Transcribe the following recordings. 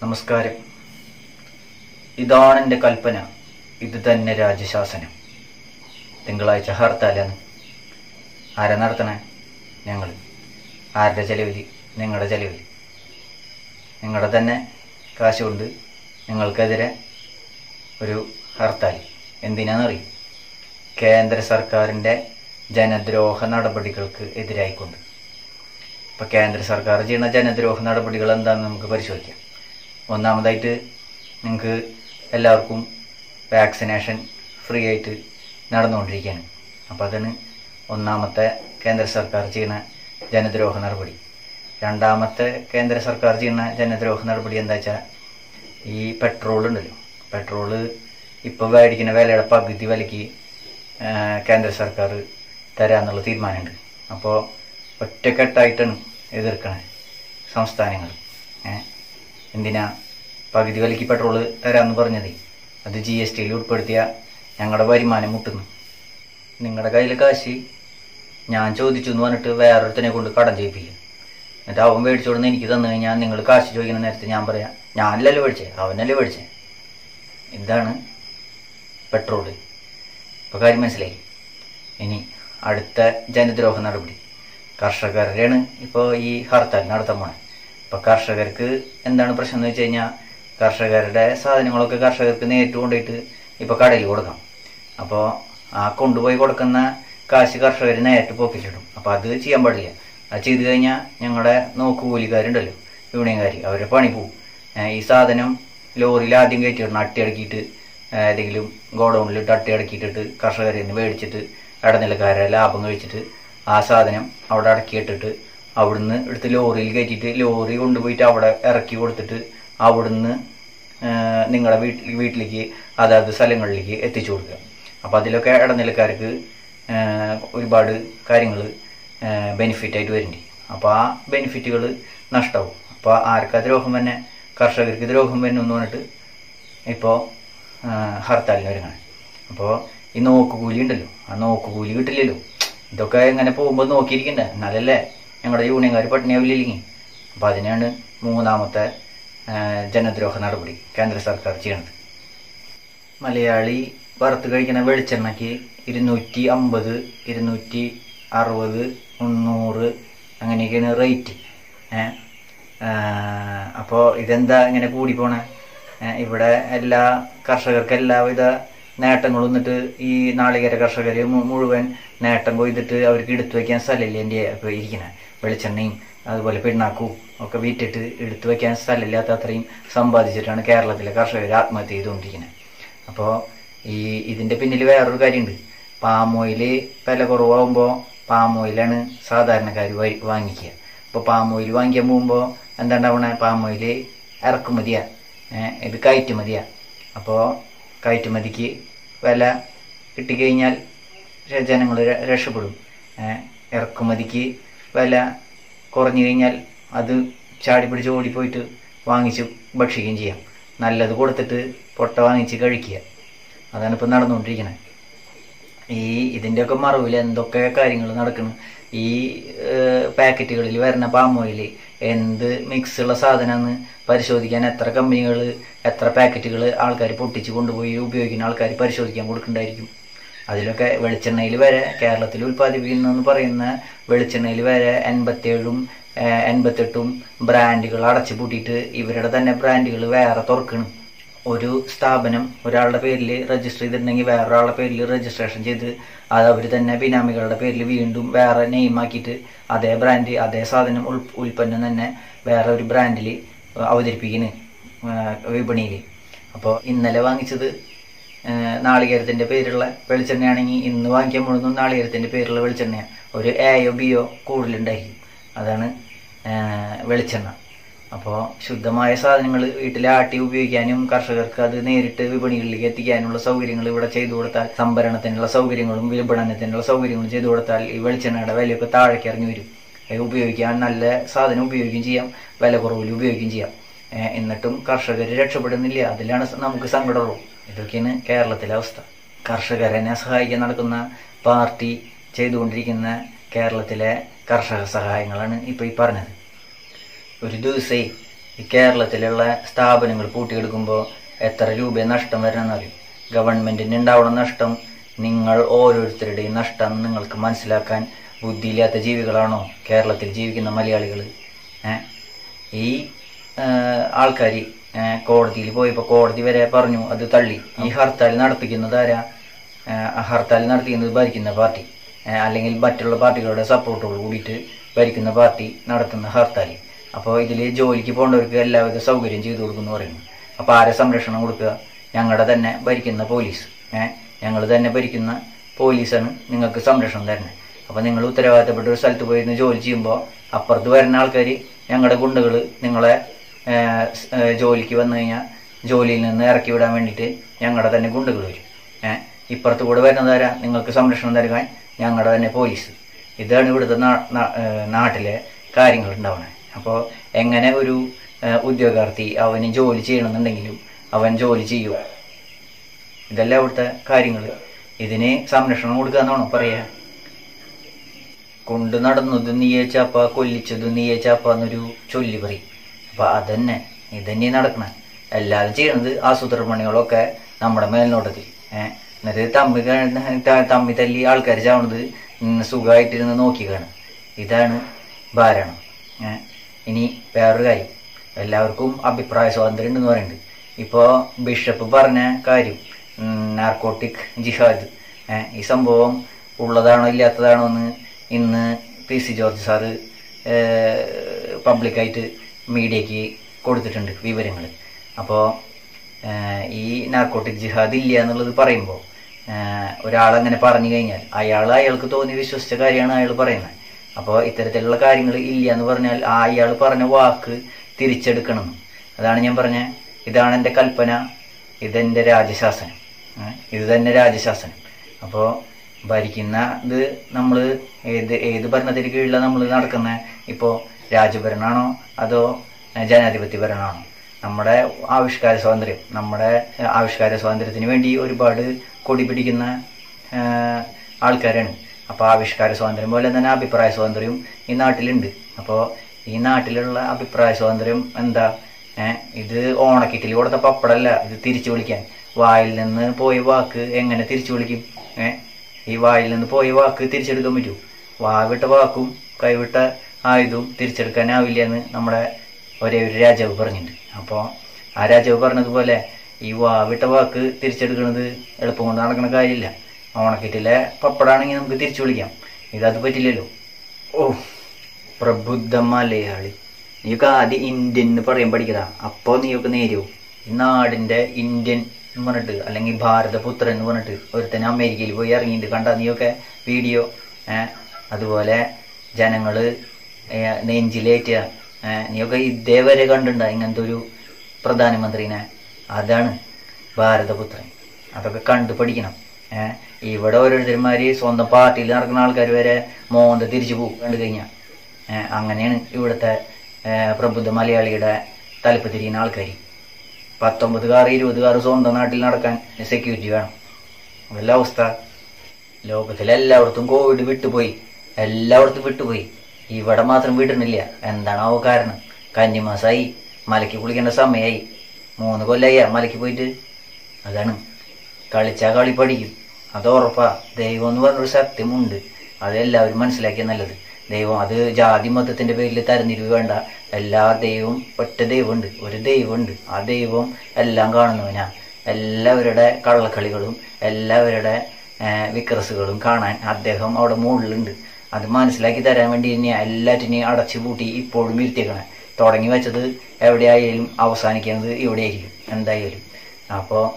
നമസ്കാരം ഇതാണ് എൻ്റെ കൽപ്പന ഇത് തന്നെ രാജ്യശാസനം തിങ്കളാഴ്ച ഹർത്താലാണ് ആരാ നടത്തണേ ഞങ്ങൾ ആരുടെ ചെലവിൽ നിങ്ങളുടെ ചെലവിൽ നിങ്ങളുടെ തന്നെ കാശ് കൊണ്ട് നിങ്ങൾക്കെതിരെ ഒരു ഹർത്താൽ എന്തിനാണെന്നറിയും കേന്ദ്ര സർക്കാരിൻ്റെ ജനദ്രോഹ നടപടികൾക്ക് എതിരായിക്കൊണ്ട് ഇപ്പം കേന്ദ്ര സർക്കാർ ചെയ്യുന്ന ജനദ്രോഹ നടപടികൾ എന്താണെന്ന് നമുക്ക് പരിശോധിക്കാം ഒന്നാമതായിട്ട് നിങ്ങൾക്ക് എല്ലാവർക്കും വാക്സിനേഷൻ ഫ്രീ ആയിട്ട് നടന്നുകൊണ്ടിരിക്കുകയാണ് അപ്പോൾ അതാണ് ഒന്നാമത്തെ കേന്ദ്ര സർക്കാർ ചെയ്യുന്ന ജനദ്രോഹ നടപടി രണ്ടാമത്തെ കേന്ദ്ര സർക്കാർ ചെയ്യുന്ന ജനദ്രോഹ നടപടി എന്താ വെച്ചാൽ ഈ പെട്രോൾ ഉണ്ടല്ലോ പെട്രോള് ഇപ്പോൾ മേടിക്കുന്ന വിലയുടെ പകുതി വിലയ്ക്ക് ആ, കേന്ദ്ര സർക്കാർ തരാന്നുള്ള തീരുമാനമുണ്ട് അപ്പോൾ ഒറ്റക്കെട്ടായിട്ടാണ് എതിർക്കണേ സംസ്ഥാനങ്ങൾ ഏ എന്തിനാ പകുതി വിലയ്ക്ക് പെട്രോൾ തരാമെന്ന് പറഞ്ഞത് അത് ജി എസ് ടിയിൽ ഉൾപ്പെടുത്തിയ ഞങ്ങളുടെ വരുമാനം മുട്ടുന്നു നിങ്ങളുടെ കയ്യിൽ കാശ് ഞാൻ ചോദിച്ചു എന്ന് പറഞ്ഞിട്ട് വേറൊരുത്തനെ കൊണ്ട് കടം ചെയ്യിപ്പിക്കും എന്നിട്ട് അവൻ മേടിച്ചു കൊടുന്ന് എനിക്ക് തന്നു കഴിഞ്ഞാൽ നിങ്ങൾ കാശ് ചോദിക്കുന്ന നേരത്തെ ഞാൻ പറയാം ഞാനല്ലല്ലോ മേടിച്ചേ അവനല്ലേ മേടിച്ചേ ഇതാണ് പെട്രോള് ഇപ്പോൾ കാര്യം മനസ്സിലായി ഇനി അടുത്ത ജനദ്രോഹ നടപടി കർഷകരുടെയാണ് ഇപ്പോൾ ഈ ഹർത്താൽ നടത്താൻ പോണത് ഇപ്പോൾ കർഷകർക്ക് എന്താണ് പ്രശ്നം എന്ന് വെച്ച് കഴിഞ്ഞാൽ കർഷകരുടെ സാധനങ്ങളൊക്കെ കർഷകർക്ക് നേരിട്ട് കൊണ്ടുപോയിട്ട് ഇപ്പോൾ കടയിൽ കൊടുക്കാം അപ്പോൾ ആ കൊണ്ടുപോയി കൊടുക്കുന്ന കാശ് കർഷകർ നേരിട്ട് പോക്കറ്റിലിടും അപ്പോൾ അത് ചെയ്യാൻ പാടില്ല അത് ചെയ്ത് കഴിഞ്ഞാൽ ഞങ്ങളുടെ നോക്കുകൂലിക്കാരുണ്ടല്ലോ യൂണിയൻകാർ അവരുടെ പണി പോവും ഏഹ് ഈ സാധനം ലോറിയിൽ ആദ്യം കയറ്റിയിടണം അട്ടിയടക്കിയിട്ട് ഏഹ് ഏതെങ്കിലും ഗോഡൗണിലിട്ട് അട്ടിയടക്കിയിട്ടിട്ട് കർഷകരിൽ നിന്ന് മേടിച്ചിട്ട് ഇടനിലക്കാരെ ലാഭം കഴിച്ചിട്ട് ആ സാധനം അവിടെ അടക്കിയിട്ടിട്ട് അവിടുന്ന് എടുത്ത് ലോറിയിൽ കയറ്റിയിട്ട് ലോറി കൊണ്ടുപോയിട്ട് അവിടെ ഇറക്കി കൊടുത്തിട്ട് അവിടുന്ന് നിങ്ങളുടെ വീട്ടിൽ വീട്ടിലേക്ക് അതാത് സ്ഥലങ്ങളിലേക്ക് എത്തിച്ചു കൊടുക്കുക അപ്പോൾ അതിലൊക്കെ ഇടനിലക്കാർക്ക് ഏഹ് ഒരുപാട് കാര്യങ്ങൾ ബെനിഫിറ്റ് ആയിട്ട് വരുന്നുണ്ട് അപ്പോൾ ആ ബെനിഫിറ്റുകൾ നഷ്ടമാവും അപ്പോൾ ആർക്കാ ദ്രോഹം തന്നെ കർഷകർക്ക് ദ്രോഹം വരുന്നു എന്ന് പറഞ്ഞിട്ട് ഇപ്പോൾ ഹർത്താലിന് ഒരുങ്ങണം അപ്പോൾ ഈ നോക്കുകൂലി ഉണ്ടല്ലോ ആ നോക്കുകൂലി കിട്ടില്ലല്ലോ ഇതൊക്കെ ഇങ്ങനെ പോകുമ്പോൾ നോക്കിയിരിക്കണ്ടേ എന്നാലല്ലേ ഞങ്ങളുടെ യൂണിയൻകാർ പട്ടിണിയാവില്ലെങ്കിൽ അപ്പോൾ അതിനാണ് മൂന്നാമത്തെ ആ, ജനദ്രോഹ നടപടി കേന്ദ്ര സർക്കാർ ചെയ്യണത് മലയാളി വറുത്ത് കഴിക്കുന്ന വെളിച്ചെണ്ണയ്ക്ക് ഇരുന്നൂറ്റി അമ്പത് ഇരുന്നൂറ്റി അറുപത് മുന്നൂറ് അങ്ങനെയൊക്കെയാണ് റേറ്റ് ഏഹ് അപ്പോൾ ഇതെന്താ ഇങ്ങനെ കൂടി പോണേ ഏഹ് ഇവിടെ എല്ലാ കർഷകർക്ക് എല്ലാവിധ നേട്ടങ്ങളും എന്നിട്ട് ഈ നാളികേര കർഷകർ മുഴുവൻ നേട്ടം കൊയ്തിട്ട് അവർക്ക് എടുത്തു വയ്ക്കാൻ സ്ഥലമില്ല എൻ്റെ ഇപ്പോൾ ഇരിക്കണേ വെളിച്ചെണ്ണയും അതുപോലെ പിണ്ണാക്കും ഒക്കെ വിറ്റിട്ട് എടുത്തു വയ്ക്കാൻ സ്ഥലമില്ലാത്ത അത്രയും സമ്പാദിച്ചിട്ടാണ് കേരളത്തിലെ കർഷകർ ആത്മഹത്യ ചെയ്തുകൊണ്ടിരിക്കുന്നത് അപ്പോൾ ഈ ഇതിൻ്റെ പിന്നിൽ വേറൊരു കാര്യമുണ്ട് പാം ഓയിൽ വില കുറവാകുമ്പോൾ പാം ഓയിലാണ് സാധാരണക്കാർ വാങ്ങിക്കുക അപ്പോൾ പാം ഓയിൽ വാങ്ങിക്കാൻ പോകുമ്പോൾ എന്താ ഉണ്ടാവണേ പാം ഓയിൽ ഇറക്കുമതിയാ ഏഹ് ഇത് കയറ്റുമതിയാ അപ്പോൾ കയറ്റുമതിക്ക് വില കിട്ടിക്കഴിഞ്ഞാൽ ജനങ്ങൾ രക്ഷപ്പെടും ഏഹ് ഇറക്കുമതിക്ക് വില കുറഞ്ഞു കഴിഞ്ഞാൽ അത് ചാടി പിടിച്ച് ഓടിപ്പോയിട്ട് വാങ്ങിച്ച് ഭക്ഷിക്കുകയും ചെയ്യാം നല്ലത് കൊടുത്തിട്ട് പൊട്ട വാങ്ങിച്ച് കഴിക്കുക അതാണ് ഇപ്പം നടന്നുകൊണ്ടിരിക്കുന്നത് ഈ ഇതിൻ്റെയൊക്കെ മറവിൽ എന്തൊക്കെ കാര്യങ്ങൾ നടക്കുന്നു ഈ പാക്കറ്റുകളിൽ വരുന്ന പാം ഓയിൽ എന്ത് മിക്സ് ഉള്ള സാധനമെന്ന് പരിശോധിക്കാൻ എത്ര കമ്പനികൾ എത്ര പാക്കറ്റുകൾ ആൾക്കാർ പൊട്ടിച്ച് കൊണ്ടുപോയി ഉപയോഗിക്കുന്ന ആൾക്കാർ പരിശോധിക്കാൻ കൊടുക്കുന്നുണ്ടായിരിക്കും അതിലൊക്കെ വെളിച്ചെണ്ണയിൽ വരെ കേരളത്തിൽ ഉൽപ്പാദിപ്പിക്കുന്നതെന്ന് പറയുന്ന വെളിച്ചെണ്ണയിൽ വരെ എൺപത്തേഴും ഏഹ്, എൺപത്തെട്ടും ബ്രാൻഡുകൾ അടച്ചു പൂട്ടിയിട്ട് ഇവരുടെ തന്നെ ബ്രാൻഡുകൾ വേറെ തുറക്കണം ഒരു സ്ഥാപനം ഒരാളുടെ പേരിൽ രജിസ്റ്റർ ചെയ്തിട്ടുണ്ടെങ്കിൽ വേറൊരാളുടെ പേരിൽ രജിസ്ട്രേഷൻ ചെയ്ത് അത് അവർ തന്നെ ബിനാമികളുടെ പേരിൽ വീണ്ടും വേറെ നെയിം ആക്കിയിട്ട് അതേ ബ്രാൻഡ് അതേ സാധനം ഉൾ ഉൽപ്പന്നം തന്നെ വേറെ ഒരു ബ്രാൻഡിൽ അവതരിപ്പിക്കുന്നു വിപണിയിൽ അപ്പോൾ ഇന്നലെ വാങ്ങിച്ചത് ഏഹ് നാളികേരത്തിന്റെ പേരുള്ള വെളിച്ചെണ്ണയാണെങ്കിൽ ഇന്ന് വാങ്ങിക്കാൻ പോകുന്നതും നാളികേരത്തിന്റെ പേരുള്ള വെളിച്ചെണ്ണയാണ് ഒരു എയോ ബിയോ കൂടുതലുണ്ടായിരിക്കും അതാണ് ഏഹ് വെളിച്ചെണ്ണ അപ്പോൾ ശുദ്ധമായ സാധനങ്ങൾ വീട്ടിൽ ആട്ടി ഉപയോഗിക്കാനും കർഷകർക്ക് അത് നേരിട്ട് വിപണികളിലേക്ക് എത്തിക്കാനുള്ള സൗകര്യങ്ങൾ ഇവിടെ ചെയ്തു കൊടുത്താൽ സംഭരണത്തിനുള്ള സൗകര്യങ്ങളും വിപണനത്തിനുള്ള സൗകര്യങ്ങളും ചെയ്തു കൊടുത്താൽ ഈ വെളിച്ചെണ്ണയുടെ വിലയൊക്കെ താഴേക്ക് ഇറങ്ങി വരും അത് ഉപയോഗിക്കാൻ നല്ല സാധനം ഉപയോഗിക്കുകയും ചെയ്യാം വില കുറവിൽ ഉപയോഗിക്കുകയും ചെയ്യാം ഏഹ് എന്നിട്ടും കർഷകർ രക്ഷപ്പെടുന്നില്ല അതിലാണ് സ- നമുക്ക് സങ്കടമുള്ളൂ ഇതൊക്കെയാണ് കേരളത്തിലെ അവസ്ഥ കർഷകരെ സഹായിക്കാൻ നടക്കുന്ന പാർട്ടി ചെയ്തുകൊണ്ടിരിക്കുന്ന കേരളത്തിലെ കർഷക സഹായങ്ങളാണ് ഇപ്പോൾ ഈ പറഞ്ഞത് ഒരു ദിവസേ ഈ കേരളത്തിലുള്ള സ്ഥാപനങ്ങൾ പൂട്ടിയെടുക്കുമ്പോൾ എത്ര രൂപ നഷ്ടം വരണമെന്ന് അറിയും ഗവൺമെന്റിന് ഉണ്ടാവുന്ന നഷ്ടം നിങ്ങൾ ഓരോരുത്തരുടെയും നഷ്ടം നിങ്ങൾക്ക് മനസ്സിലാക്കാൻ ബുദ്ധിയില്ലാത്ത ജീവികളാണോ കേരളത്തിൽ ജീവിക്കുന്ന മലയാളികൾ ഏഹ് ഈ ആൾക്കാർ കോടതിയിൽ പോയപ്പോൾ കോടതി വരെ പറഞ്ഞു അത് തള്ളി ഈ ഹർത്താൽ നടത്തിക്കുന്നത് ആരാ ഏഹ് ആ ഹർത്താൽ നടത്തിക്കുന്നത് ഭരിക്കുന്ന പാർട്ടി ഏഹ് അല്ലെങ്കിൽ മറ്റുള്ള പാർട്ടികളുടെ സപ്പോർട്ടോട് കൂടിയിട്ട് ഭരിക്കുന്ന പാർട്ടി നടത്തുന്ന ഹർത്താൽ അപ്പോൾ ഇതിൽ ജോലിക്ക് പോകേണ്ടവർക്ക് എല്ലാവിധ സൗകര്യം ചെയ്തു കൊടുക്കുന്നു പറയുന്നു അപ്പോൾ ആരെ സംരക്ഷണം കൊടുക്കുക ഞങ്ങളുടെ തന്നെ ഭരിക്കുന്ന പോലീസ് ഏഹ് ഞങ്ങൾ തന്നെ ഭരിക്കുന്ന പോലീസാണ് നിങ്ങൾക്ക് സംരക്ഷണം തരുന്നത് അപ്പോൾ നിങ്ങൾ ഉത്തരവാദിത്തപ്പെട്ട ഒരു സ്ഥലത്ത് പോയിരുന്ന് ജോലി ചെയ്യുമ്പോൾ അപ്പുറത്ത് വരുന്ന ആൾക്കാർ ഞങ്ങളുടെ ഗുണ്ടകൾ നിങ്ങളെ ഏഹ് സ്- ഏഹ് ജോലിക്ക് വന്നു കഴിഞ്ഞാൽ ജോലിയിൽ നിന്ന് ഇറക്കി വിടാൻ വേണ്ടിയിട്ട് ഞങ്ങളുടെ തന്നെ ഗുണ്ടകൾ വരും ഏഹ് ഇപ്പുറത്ത് കൂടെ വരുന്നതാരാ നിങ്ങൾക്ക് സംരക്ഷണം നൽകാൻ ഞങ്ങളുടെ തന്നെ പോലീസ് ഇതാണ് ഇവിടുത്തെ നാ- നാ- ഏഹ് നാട്ടിലെ കാര്യങ്ങൾ ഉണ്ടാവുന്നത് അപ്പോൾ എങ്ങനെ ഒരു ഏഹ് ഉദ്യോഗാർത്ഥി അവന് ജോലി ചെയ്യണമെന്നുണ്ടെങ്കിലും അവൻ ജോലി ചെയ്യും ഇതല്ല ഇവിടുത്തെ കാര്യങ്ങൾ ഇതിന് സംരക്ഷണം കൊടുക്കുക എന്നാണോ പറയാ കൊണ്ടു നടന്നത് നീയെ ചാപ്പ കൊല്ലിച്ചത് നീയെ ചാപ്പ എന്നൊരു ചൊല്ലി പറയും അപ്പൊ അതന്നെ ഇതന്നെ നടക്കണ എല്ലാവരും ചെയ്യണത് ആസൂത്രമണികളൊക്കെ നമ്മുടെ മേൽനോട്ടത്തിൽ ഏഹ് എന്നിട്ട് തമ്മി ക- ത- തമ്മി തല്ലി ആൾക്കാർ ചാവണത് സുഖമായിട്ടിരുന്ന് നോക്കി കാണും ഇതാണ് ഭാരണം ഏഹ് ഇനി വേറൊരു കാര്യം എല്ലാവർക്കും അഭിപ്രായ സ്വാതന്ത്ര്യം ഉണ്ടെന്ന് പറയുന്നുണ്ട് ഇപ്പോൾ ബിഷപ്പ് പറഞ്ഞ കാര്യം നാർക്കോട്ടിക് ജിഹാദ് ഏഹ് ഈ സംഭവം ഉള്ളതാണോ ഇല്ലാത്തതാണോ എന്ന് ഇന്ന് പി സി ജോർജ് സാറ് പബ്ലിക്കായിട്ട് മീഡിയക്ക് കൊടുത്തിട്ടുണ്ട് വിവരങ്ങൾ അപ്പോൾ ഈ നാർക്കോട്ടിക് ജിഹാദ് ഇല്ല എന്നുള്ളത് പറയുമ്പോൾ ഒരാളങ്ങനെ പറഞ്ഞു കഴിഞ്ഞാൽ അയാൾ അയാൾക്ക് തോന്നി വിശ്വസിച്ച കാര്യമാണ് അയാൾ പറയുന്നത് അപ്പോൾ ഇത്തരത്തിലുള്ള കാര്യങ്ങൾ ഇല്ല എന്ന് പറഞ്ഞാൽ ആ അയാൾ പറഞ്ഞ വാക്ക് തിരിച്ചെടുക്കണം അതാണ് ഞാൻ പറഞ്ഞ ഇതാണ് എൻ്റെ കൽപ്പന ഇതെൻ്റെ രാജശാസനം ഏ, ഇത് തന്നെ രാജശാസനം അപ്പോൾ ഭരിക്കുന്ന ഇത് നമ്മൾ ഏത് ഏത് ഭരണത്തിന് കീഴിലാണ് നമ്മൾ നടക്കുന്നത് ഇപ്പോൾ രാജഭരണമാണോ അതോ ഏ, ജനാധിപത്യ ഭരണമാണോ നമ്മുടെ ആവിഷ്കാര സ്വാതന്ത്ര്യം നമ്മുടെ ഏ, ആവിഷ്കാര സ്വാതന്ത്ര്യത്തിന് വേണ്ടി ഒരുപാട് കൊടി പിടിക്കുന്ന ഏ, ആൾക്കാരാണ് അപ്പോൾ ആവിഷ്കാര സ്വാതന്ത്ര്യം പോലെ തന്നെ അഭിപ്രായ സ്വാതന്ത്ര്യവും ഈ നാട്ടിലുണ്ട് അപ്പോൾ ഈ നാട്ടിലുള്ള അഭിപ്രായ സ്വാതന്ത്ര്യം എന്താ ഏഹ് ഇത് ഓണക്കിറ്റിൽ കൊടുത്ത പപ്പടല്ല ഇത് തിരിച്ചു വിളിക്കാൻ വായിൽ നിന്ന് പോയ വാക്ക് എങ്ങനെ തിരിച്ചു വിളിക്കും ഏഹ് ഈ വായിൽ നിന്ന് പോയ വാക്ക് തിരിച്ചെടുക്കാൻ പറ്റൂ വാവിട്ട വാക്കും കൈവിട്ട ആയുധവും തിരിച്ചെടുക്കാനാവില്ല എന്ന് നമ്മുടെ ഒരേ ഒരു രാജാവ് പറഞ്ഞിട്ടുണ്ട് അപ്പോൾ ആ രാജാവ് പറഞ്ഞതുപോലെ ഈ വാവിട്ട വാക്ക് തിരിച്ചെടുക്കുന്നത് എളുപ്പം കൊണ്ട് നടക്കുന്ന കാര്യമില്ല ഓണക്കിറ്റിലെ പപ്പടാണെങ്കിൽ നമുക്ക് തിരിച്ചു വിളിക്കാം ഇതത് പറ്റില്ലല്ലോ ഓ പ്രബുദ്ധ മലയാളി നീയൊക്കെ ആദ്യം ഇന്ത്യൻ എന്ന് പറയാൻ പഠിക്കടാ അപ്പോ നീയൊക്കെ നേരിയോ ഈ നാടിന്റെ ഇന്ത്യൻ എന്ന് പറഞ്ഞിട്ട് അല്ലെങ്കിൽ ഭാരതപുത്രൻ എന്ന് പറഞ്ഞിട്ട് ഒരുത്തൻ അമേരിക്കയിൽ പോയി ഇറങ്ങിയിട്ട് കണ്ട നീയൊക്കെ വീഡിയോ ഏഹ് അതുപോലെ ജനങ്ങള് ഏഹ് നെഞ്ചിലേറ്റുക ഏഹ് നീയൊക്കെ ഇതേവരെ കണ്ടിട്ടുണ്ടോ ഇങ്ങനത്തെ ഒരു പ്രധാനമന്ത്രിനെ അതാണ് ഭാരതപുത്രൻ അതൊക്കെ കണ്ടു പഠിക്കണം ഏഹ് ഇവിടെ ഓരോരുത്തന്മാര് സ്വന്തം പാർട്ടിയിൽ നടക്കുന്ന ആൾക്കാർ വരെ മോന്ത തിരിച്ചു പോകും കണ്ടു കഴിഞ്ഞാൽ ഏഹ് അങ്ങനെയാണ് ഇവിടുത്തെ ഏഹ് പ്രബുദ്ധ മലയാളിയുടെ തലപ്പ് തിരിയുന്ന ആൾക്കാർ പത്തൊമ്പത് കാറ് ഇരുപത് കാറ് സ്വന്തം നാട്ടിൽ നടക്കാൻ സെക്യൂരിറ്റി വേണം അതല്ല അവസ്ഥ ലോകത്തിൽ എല്ലായിടത്തും കോവിഡ് വിട്ടുപോയി എല്ലായിടത്തും വിട്ടുപോയി ഇവിടെ മാത്രം വിടുന്നില്ല എന്താണാവോ കാരണം കന്നിമാസമായി മലയ്ക്ക് കുളിക്കേണ്ട സമയമായി മൂന്ന് കൊല്ലായി മലയ്ക്ക് പോയിട്ട് അതാണ് കളിച്ചാ കളി പഠിക്കും അത് ഉറപ്പാ ദൈവം എന്ന് പറഞ്ഞൊരു സത്യമുണ്ട് അത് എല്ലാവരും മനസ്സിലാക്കിയ നല്ലത് ദൈവം അത് ജാതി മതത്തിന്റെ പേരിൽ തരംതിരിവ് വേണ്ട എല്ലാ ദൈവവും ഒറ്റ ദൈവമുണ്ട് ഒരു ദൈവമുണ്ട് ആ ദൈവം എല്ലാം കാണുന്നവനാ എല്ലാവരുടെ കള്ളക്കളികളും എല്ലാവരുടെ ഏഹ്, വിക്രസുകളും കാണാൻ അദ്ദേഹം അവിടെ മുകളിലുണ്ട് അത് മനസ്സിലാക്കി തരാൻ വേണ്ടി തന്നെയാ എല്ലാറ്റിനെയും അടച്ചു പൂട്ടി ഇപ്പോഴും ഇരുത്തിയേക്കണേ തുടങ്ങി വെച്ചത് എവിടെയായാലും അവസാനിക്കുന്നത് ഇവിടെയായിരിക്കും എന്തായാലും അപ്പോൾ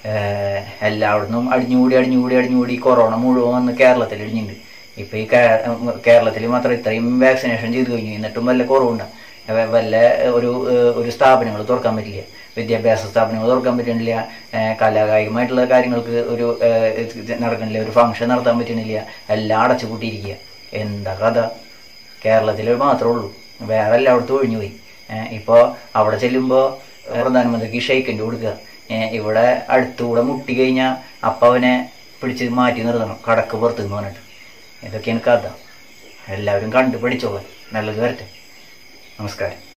എല്ലായിടത്തും അടിഞ്ഞുകൂടി അടിഞ്ഞുകൂടി അടിഞ്ഞുകൂടി കൊറോണ മുഴുവൻ വന്ന് കേരളത്തിൽ ഇടിഞ്ഞിട്ടുണ്ട് ഇപ്പൊ ഈ കേരളത്തിൽ മാത്രം ഇത്രയും വാക്സിനേഷൻ ചെയ്തു കഴിഞ്ഞു എന്നിട്ടും വല്ല കുറവുണ്ട വല്ല ഒരു ഏഹ്, ഒരു സ്ഥാപനങ്ങൾ തുറക്കാൻ പറ്റില്ല വിദ്യാഭ്യാസ സ്ഥാപനങ്ങൾ തുറക്കാൻ പറ്റുന്നില്ല ഏഹ്, കലാകായികമായിട്ടുള്ള കാര്യങ്ങൾക്ക് ഒരു ഏഹ്, ഇത് നടക്കണില്ല ഒരു ഫംഗ്ഷൻ നടത്താൻ പറ്റുന്നില്ല എല്ലാം അടച്ചു പൂട്ടിയിരിക്കുക എന്താ കഥ കേരളത്തിൽ മാത്രമേ ഉള്ളൂ വേറെ എല്ലായിടത്തും ഒഴിഞ്ഞു പോയി ഏഹ്, ഇപ്പോ അവിടെ ചെല്ലുമ്പോ പ്രധാനമന്ത്രിക്ക് ഷെയ്ക്കൻ്റെ കൊടുക്കുക ഏഹ്, ഇവിടെ അടുത്തുകൂടെ മുട്ടി കഴിഞ്ഞാൽ അപ്പൊ അവനെ പിടിച്ച് മാറ്റി നിർത്തണം കടക്ക് പുറത്ത് നിന്ന് പറഞ്ഞിട്ട് ഇതൊക്കെയാണ് കഥ എല്ലാവരും കണ്ടു പഠിച്ചോളാം നല്ലത് വരട്ടെ നമസ്കാരം